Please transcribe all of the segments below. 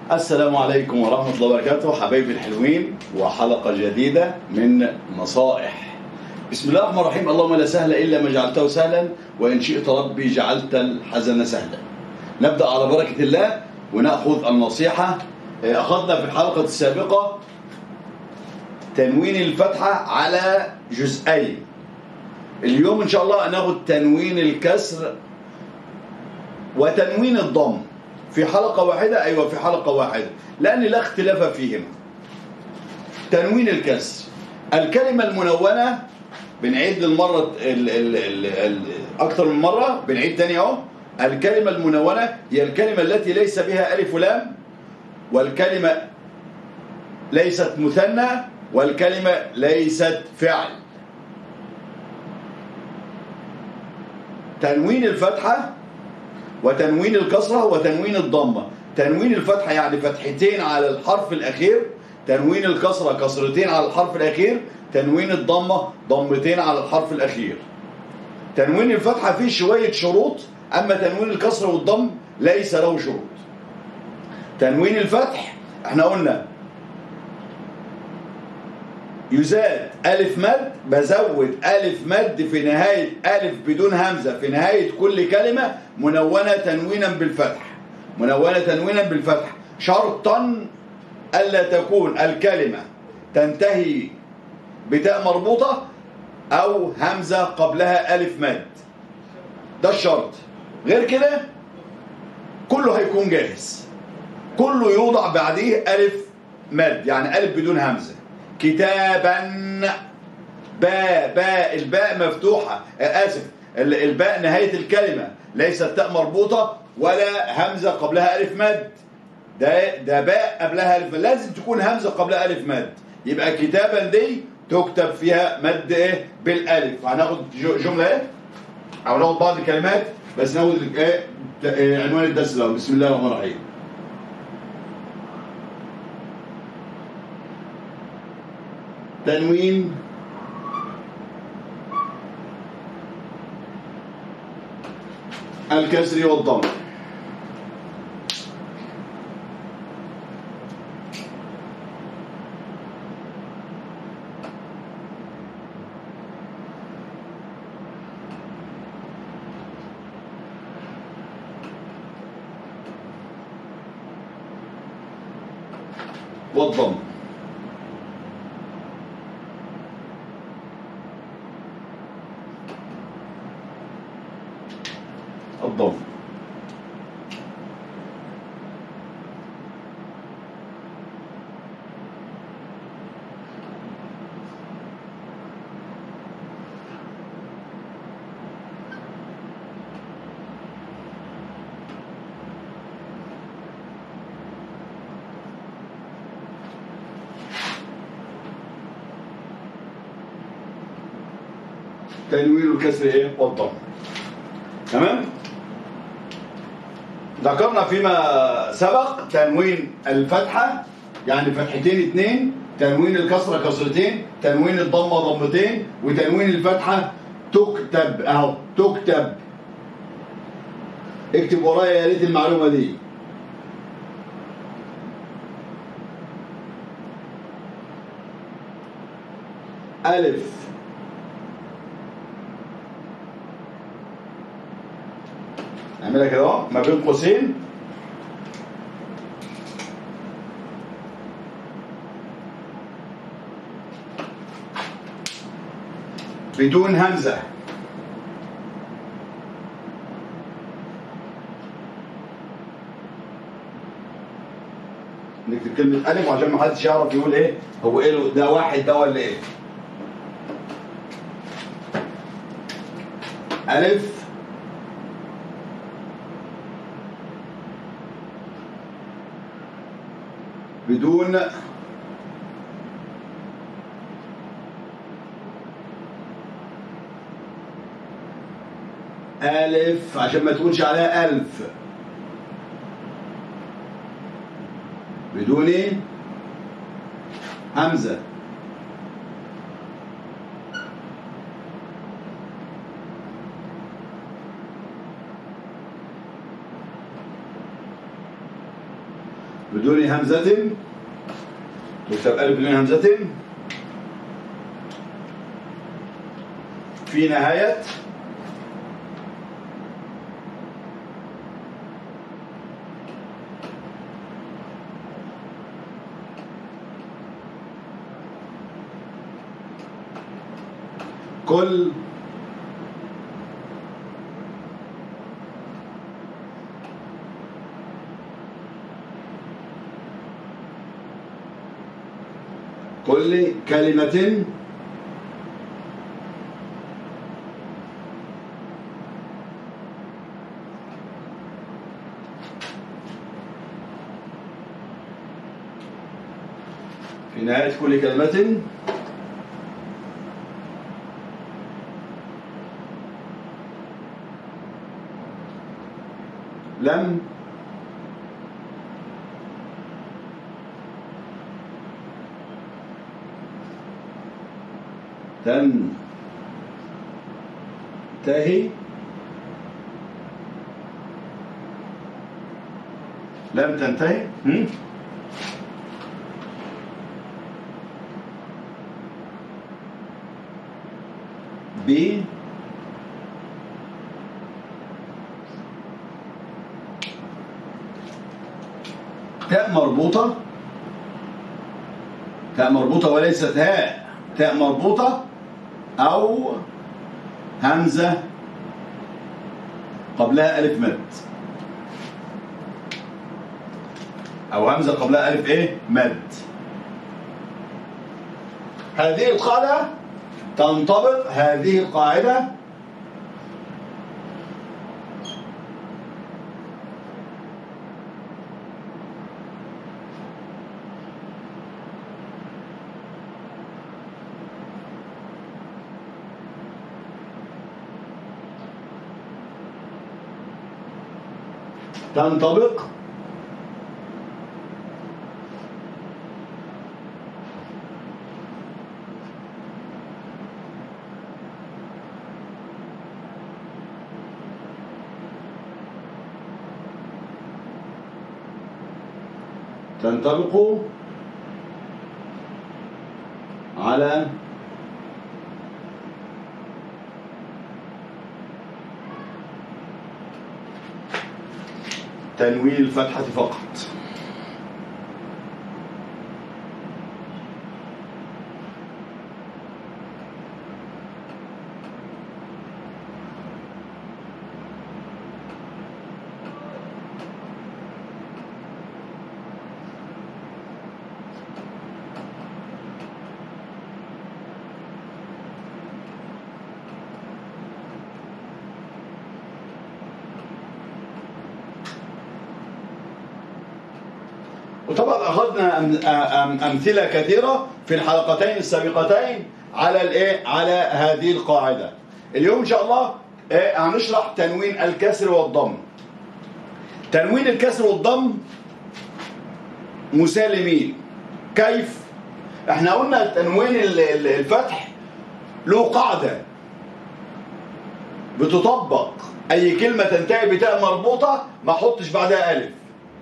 السلام عليكم ورحمة الله وبركاته حبايبي الحلوين وحلقة جديدة من نصائح بسم الله الرحمن الرحيم اللهم لا سهل إلا ما جعلته سهلا وإن شئت ربي جعلت الحزن سهلا نبدأ على بركة الله ونأخذ النصيحة أخذنا في الحلقة السابقة تنوين الفتحة على جزئين اليوم إن شاء الله هناخد تنوين الكسر وتنوين الضم في حلقة واحدة أيوة في حلقة واحدة لأن لا اختلاف فيهما تنوين الكسر الكلمة المنونة بنعيد للمرة ال ال ال ال أكثر من مرة بنعيد تاني أهو الكلمة المنونة هي الكلمة التي ليس بها ألف ولام والكلمة ليست مثنى والكلمة ليست فعل تنوين الفتحة وتنوين الكسرة وتنوين الضمة تنوين الفتحة يعني فتحتين على الحرف الأخير تنوين الكسرة كسرتين على الحرف الأخير تنوين الضمة ضمتين على الحرف الأخير تنوين الفتحة فيه شوية شروط أما تنوين الكسرة والضم ليس له شروط تنوين الفتح احنا قلنا يزاد ألف مد بزود ألف مد في نهاية ألف بدون همزة في نهاية كل كلمة منونة تنوينا بالفتح منونة تنوينا بالفتح شرطا ألا تكون الكلمة تنتهي بتاء مربوطة أو همزة قبلها ألف مد ده الشرط غير كده كله هيكون جاهز كله يوضع بعديه ألف مد يعني ألف بدون همزة كتابا باء باء الباء مفتوحة آسف الباء نهاية الكلمة ليست تاء مربوطة ولا همزة قبلها ألف مد ده ده باء قبلها ألف مد لازم تكون همزة قبلها ألف مد يبقى كتابا دي تكتب فيها مد ايه بالألف هناخد جملة ايه أو ناخد بعض الكلمات بس ناخد ايه عنوان الدرس الأول بسم الله الرحمن الرحيم تنوين الكسر والضم والضم الضم تنوين الكسر ايه والضم تمام ذكرنا فيما سبق تنوين الفتحة يعني فتحتين اتنين تنوين الكسرة كسرتين تنوين الضمة ضمتين وتنوين الفتحة تكتب اهو تكتب اكتب ورايا يا ريت المعلومة دي ألف نعملها كده اهو ما بين قوسين بدون همزة نكتب كلمة ألف عشان ما حدش يعرف يقول إيه هو إيه ده واحد ده ولا إيه ألف بدون ألف عشان ما تقولش عليها ألف بدون إيه؟ همزة بدون همزة تكتب ألف بدون همزة في نهاية كل كل كلمة في نهاية كل كلمة لم تنتهي لم تنتهي هم؟ ب تاء مربوطة تاء مربوطة وليست هاء تاء مربوطة أو همزة قبلها ألف مد أو همزة قبلها ألف إيه مد هذه القاعدة تنطبق هذه القاعدة تنطبق تنطبق على تنوين الفتحة فقط وطبعا أخذنا أم- أم- أمثلة كثيرة في الحلقتين السابقتين على الإيه على هذه القاعدة اليوم إن شاء الله إيه هنشرح تنوين الكسر والضم تنوين الكسر والضم مسالمين كيف احنا قلنا تنوين ال- ال- الفتح له قاعدة بتطبق أي كلمة تنتهي بتاء مربوطة ما احطش بعدها ألف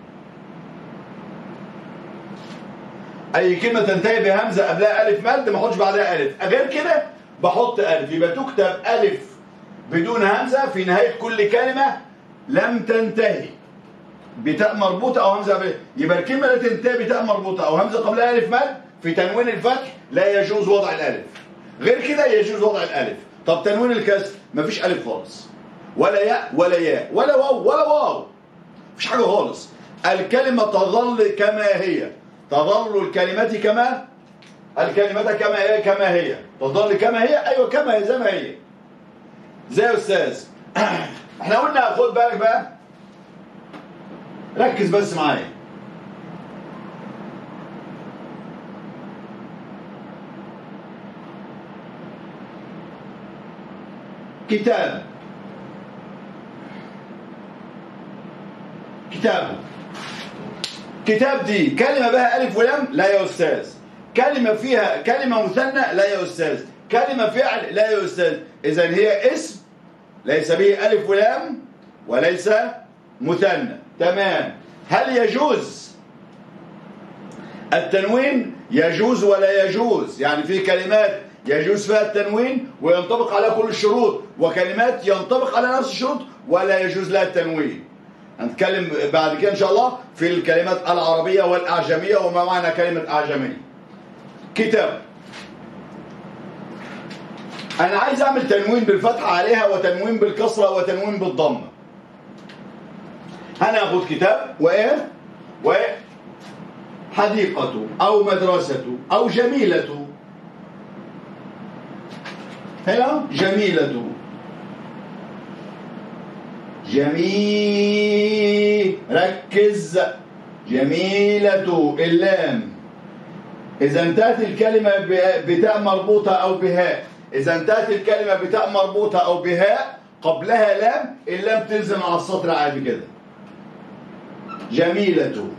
اي كلمه تنتهي بهمزه قبلها الف مد ما احطش بعدها الف غير كده بحط الف يبقى تكتب الف بدون همزه في نهايه كل كلمه لم تنتهي بتاء مربوطه او همزه قبلها يبقى الكلمه التي تنتهي بتاء مربوطه او همزه قبلها الف مد في تنوين الفتح لا يجوز وضع الالف غير كده يجوز وضع الالف طب تنوين الكسر مفيش الف خالص ولا ياء ولا ياء ولا واو ولا واو مفيش حاجه خالص الكلمه تظل كما هي تظل الكلمات كما الكلمات كما هي كما هي تظل كما هي ايوه كما هي زي ما هي زي يا استاذ احنا قلنا خد بالك بقى ركز بس معايا كتاب كتاب كتاب دي كلمة بها ألف ولام لا يا أستاذ كلمة فيها كلمة مثنى لا يا أستاذ كلمة فعل لا يا أستاذ إذا هي اسم ليس به ألف ولام وليس مثنى تمام هل يجوز التنوين يجوز ولا يجوز يعني في كلمات يجوز فيها التنوين وينطبق على كل الشروط وكلمات ينطبق على نفس الشروط ولا يجوز لها التنوين هنتكلم بعد كده ان شاء الله في الكلمات العربية والأعجمية وما معنى كلمة أعجمية كتاب أنا عايز أعمل تنوين بالفتحة عليها وتنوين بالكسرة وتنوين بالضمة هناخد كتاب وإيه وحديقة أو مدرسة أو جميلة هنا جميلة جميل ركز جميلة اللام إذا انتهت الكلمة بتاء مربوطة أو بهاء إذا انتهت الكلمة بتاء مربوطة أو بهاء قبلها لام اللام تنزل على السطر عادي كده جميلة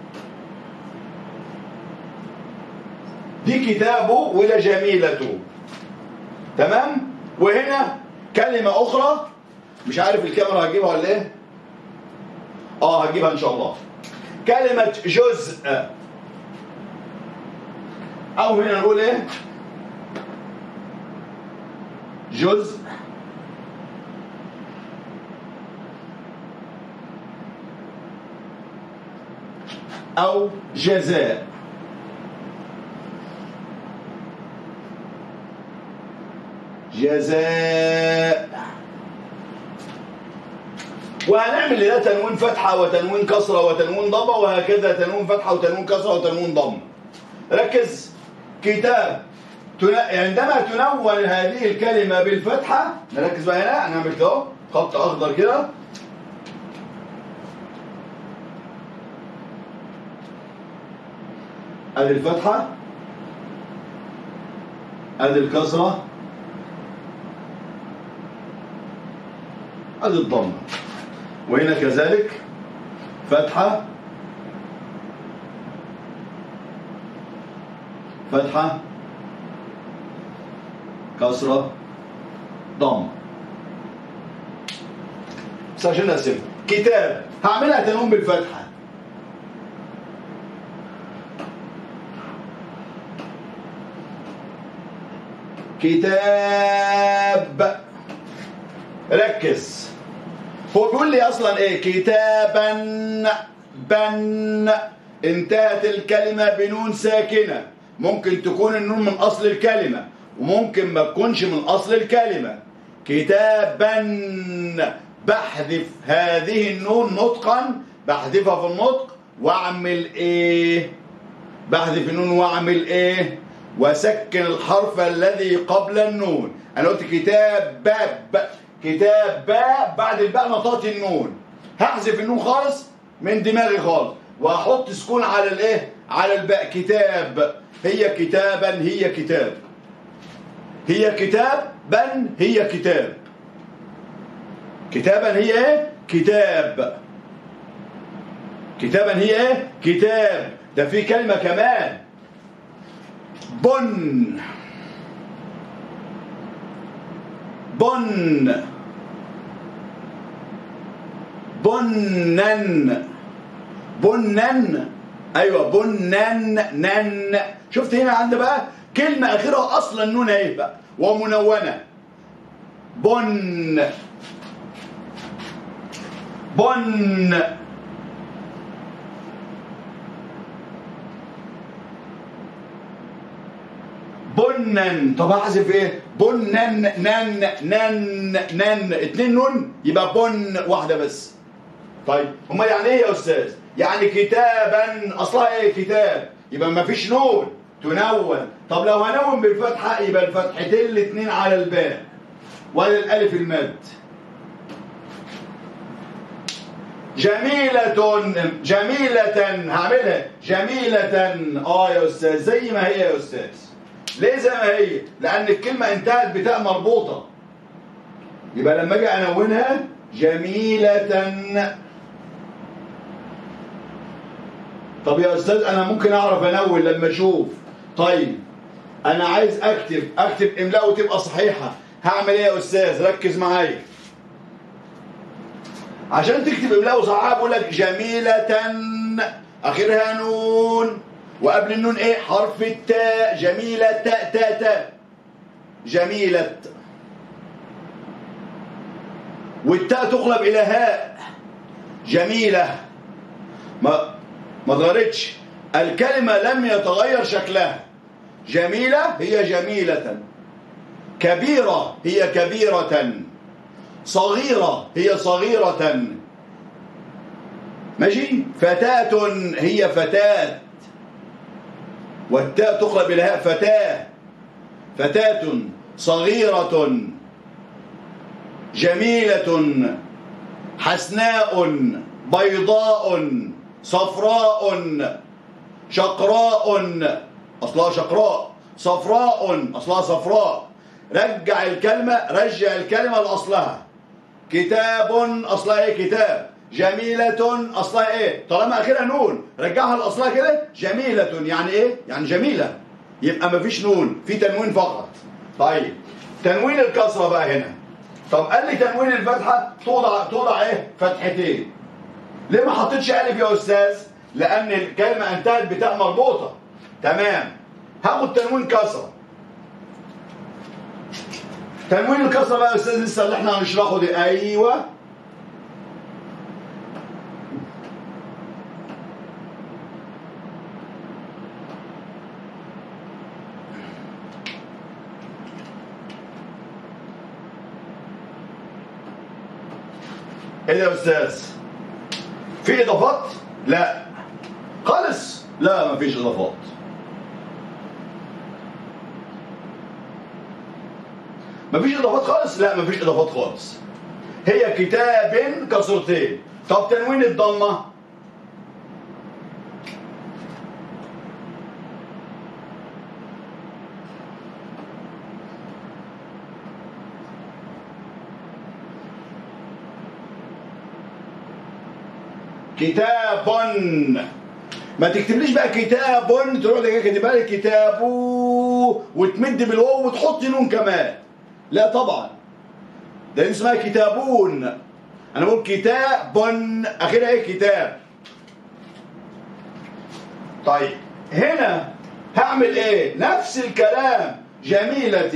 دي كتابه ولا جميلة تمام وهنا كلمة أخرى مش عارف الكاميرا هجيبها ولا ايه اه هجيبها ان شاء الله كلمة جزء او هنا نقول ايه جزء او جزاء جزاء وهنعمل لده تنوين فتحة وتنوين كسرة وتنوين ضمة وهكذا تنوين فتحة وتنوين كسرة وتنوين ضمة ركز كتاب عندما تنون هذه الكلمة بالفتحة نركز بقى هنا هنعمل كده خط أخضر كده ادي الفتحة ادي الكسرة ادي الضمة وهنا كذلك فتحة فتحة كسرة ضم بس عشان أقسمها كتاب هعملها تنوم بالفتحة كتاب ركز هو بيقول لي اصلا ايه كتابا بن انتهت الكلمة بنون ساكنة ممكن تكون النون من اصل الكلمة وممكن ما تكونش من اصل الكلمة كتابا بحذف هذه النون نطقا بحذفها في النطق واعمل ايه بحذف النون واعمل ايه وسكن الحرف الذي قبل النون انا قلت كتاب باب كتاب باء بعد الباء نطقت النون هحذف النون خالص من دماغي خالص واحط سكون على الايه على الباء كتاب هي كتابا هي كتاب هي كتاب بن هي كتاب كتابا هي ايه كتاب كتابا هي ايه كتاب ده في كلمة كمان بن بن بنن بنن ايوه بنن نن شفت هنا عند بقى كلمة اخرها اصلا نون ايه بقى ومنونة بن بن بنن طب احذف ايه بنن نن نن نن اتنين نون يبقى بن واحده بس طيب امال يعني ايه يا استاذ يعني كتابا اصلها ايه كتاب يبقى ما فيش نون تنون طب لو هنون بالفتحه يبقى الفتحتين الاثنين على الباء ولا الالف المد جميلة جميلة هعملها جميلة اه يا استاذ زي ما هي يا استاذ ليه زي ما هي لان الكلمة انتهت بتاء مربوطة يبقى لما اجي انونها جميلة طب يا استاذ انا ممكن اعرف انون لما اشوف طيب انا عايز اكتب اكتب املاء وتبقى صحيحة هعمل ايه يا استاذ ركز معايا عشان تكتب املاء صحيحة بقول لك جميلة اخرها نون وقبل النون ايه حرف التاء جميلة تاء تاء تاء جميلة والتاء تقلب إلى هاء جميلة ما ما اتغيرتش الكلمة لم يتغير شكلها جميلة هي جميلة كبيرة هي كبيرة صغيرة هي صغيرة ماشي فتاة هي فتاة والتاء تقلب إلى هاء فتاة فتاة صغيرة جميلة حسناء بيضاء صفراء شقراء أصلها شقراء صفراء أصلها صفراء رجع الكلمة رجع الكلمة لأصلها كتاب أصلها إيه كتاب جميلة أصلها إيه طالما آخرها نون رجعها لأصلها كده جميلة يعني إيه يعني جميلة يبقى مفيش نون في تنوين فقط طيب تنوين الكسرة بقى هنا طب قال لي تنوين الفتحة توضع توضع إيه فتحتين ليه ما حطيتش ألف يا أستاذ لأن الكلمة انتهت بتاء مربوطة تمام هاخد تنوين كسرة تنوين الكسرة بقى يا أستاذ لسه اللي احنا هنشرحه دي أيوه ايه ده يا استاذ في اضافات لا خالص لا مفيش اضافات مفيش اضافات خالص لا مفيش اضافات خالص هي كتاب كسرتين طب تنوين الضمه كتاب ما تكتبليش بقى كتاب تروح لك كاتبها لي كتاب وتمد بالواو وتحط نون كمان لا طبعا ده اسمها كتابون انا بقول كتاب اخرها ايه كتاب طيب هنا هعمل ايه نفس الكلام جميلة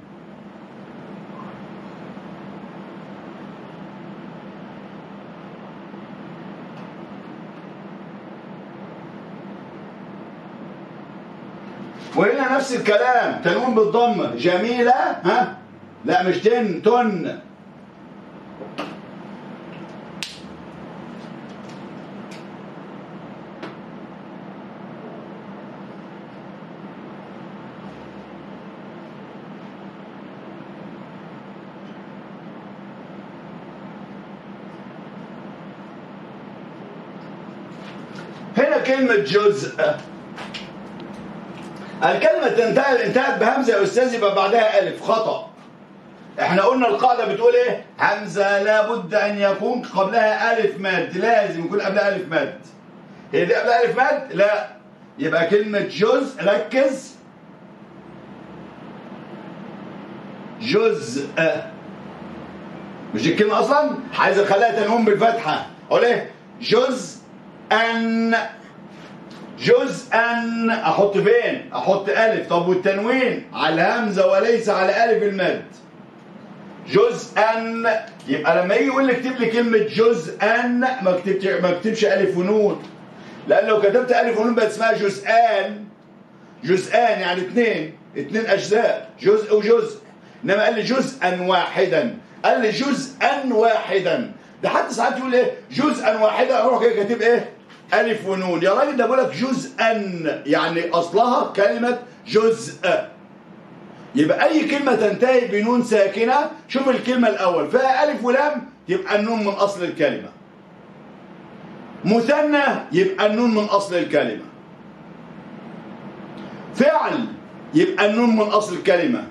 وهنا نفس الكلام تنوين بالضمه جميله ها لا مش تن تن هنا كلمة جزء الكلمة تنتهي انتهت بهمزة يا أستاذ يبقى بعدها ألف خطأ احنا قلنا القاعدة بتقول ايه همزة لابد أن يكون قبلها ألف ماد لازم يكون قبلها ألف ماد هي دي قبلها ألف ماد لا يبقى كلمة جزء ركز جزء مش دي الكلمة أصلا عايز أخليها تنوين بالفتحة أقول ايه جزءا جزءا احط فين احط الف طب والتنوين على الهمزه وليس على الف المد جزءا يبقى لما يجي يقول لي اكتب لي كلمه جزءا ما اكتبش ما اكتبش الف ونون لان لو كتبت الف ونون بقت اسمها جزءان جزءان يعني اثنين اثنين اجزاء جزء وجزء انما قال لي جزءا واحدا قال لي جزءا واحدا ده حتى ساعات يقول ايه جزءا واحدا اروح كده كاتب ايه ألف ونون يا راجل ده بقول لك جزءا يعني أصلها كلمة جزء يبقى أي كلمة تنتهي بنون ساكنة شوف الكلمة الأول فيها ألف ولام يبقى النون من أصل الكلمة مثنى يبقى النون من أصل الكلمة فعل يبقى النون من أصل الكلمة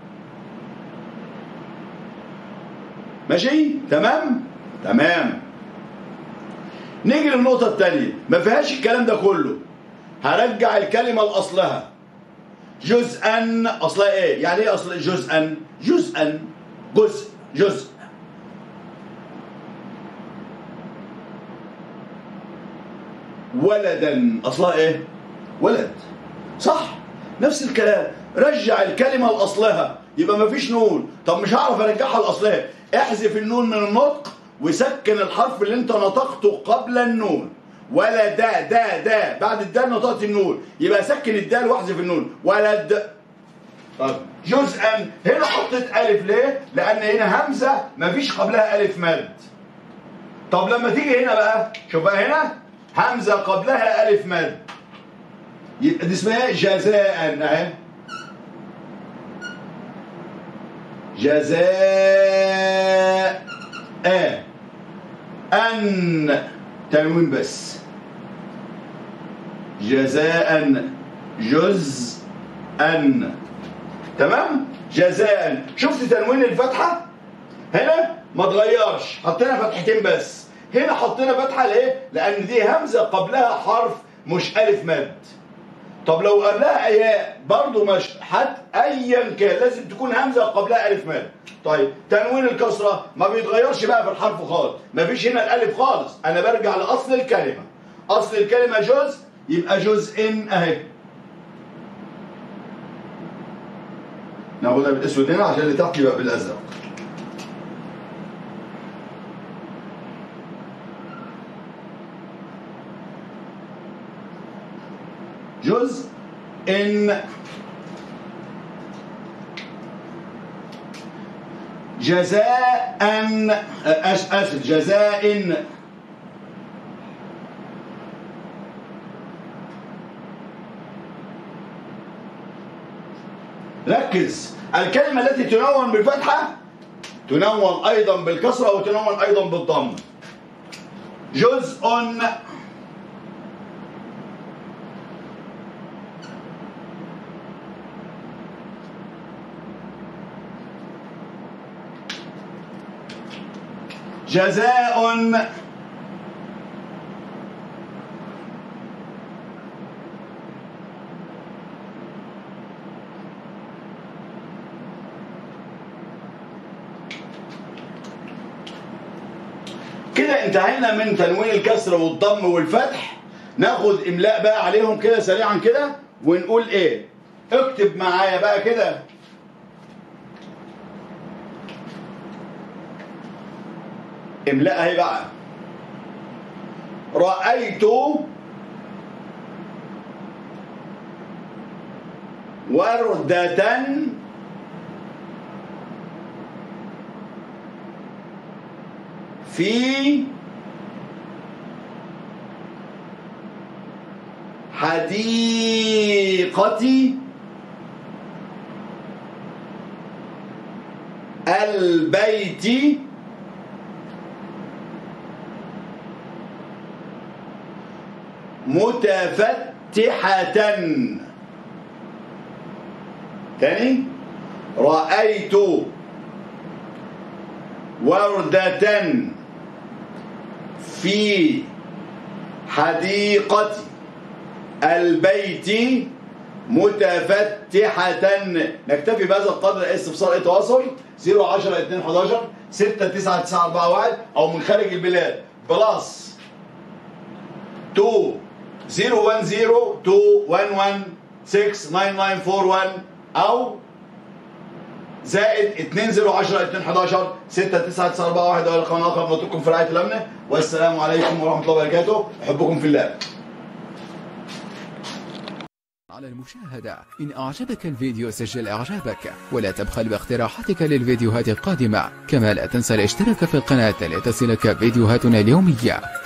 ماشي تمام تمام نيجي للنقطة الثانية ما فيهاش الكلام ده كله هرجع الكلمة لأصلها جزءا أصلها إيه؟ يعني إيه أصل جزءا؟ جزءا جزء جزء ولدا أصلها إيه؟ ولد صح نفس الكلام رجع الكلمة لأصلها يبقى مفيش نون طب مش هعرف ارجعها لأصلها احذف النون من النطق وسكن الحرف اللي انت نطقته قبل النون ولا دا دا دا بعد الدال نطقت النون يبقى سكن الدال واحذف النون ولد طب جزءا هنا حطيت ألف ليه؟ لأن هنا همزة مفيش قبلها ألف مد طب لما تيجي هنا بقى شوف بقى هنا همزة قبلها ألف مد يبقى دي اسمها جزاء اهي جزاء أن تنوين بس جزاء جزء أن تمام جزاء شفت تنوين الفتحة هنا ما اتغيرش حطينا فتحتين بس هنا حطينا فتحة ليه لأن دي همزة قبلها حرف مش ألف مد طب لو قبلها ياء برضه مش حد ايا كان لازم تكون همزه قبلها الف ماد طيب تنوين الكسره ما بيتغيرش بقى في الحرف خالص ما فيش هنا الالف خالص انا برجع لاصل الكلمه اصل الكلمه جزء يبقى جزء اهي ناخدها بالاسود هنا عشان اللي تحت يبقى بالازرق جزء إن جزاء أسف جزاء ركز الكلمة التي تنون بالفتحة تنون أيضا بالكسرة وتنون أيضا بالضم جزء جزاء كده انتهينا من تنوين الكسر والضم والفتح ناخد املاء بقى عليهم كده سريعا كده ونقول ايه اكتب معايا بقى كده املأها اهي بقى رأيت وردة في حديقة البيت متفتحة تاني رأيت وردة في حديقة البيت متفتحة نكتفي بهذا القدر استفسار اي تواصل 010 2 11 6 9 9 4 1 او من خارج البلاد بلس 2 010 او زائد 2010 211 69941 او رقم اخر نترككم في رعايه الامن والسلام عليكم ورحمه الله وبركاته احبكم في الله على المشاهدة إن أعجبك الفيديو سجل إعجابك ولا تبخل باقتراحاتك للفيديوهات القادمة كما لا تنسى الاشتراك في القناة لتصلك فيديوهاتنا اليومية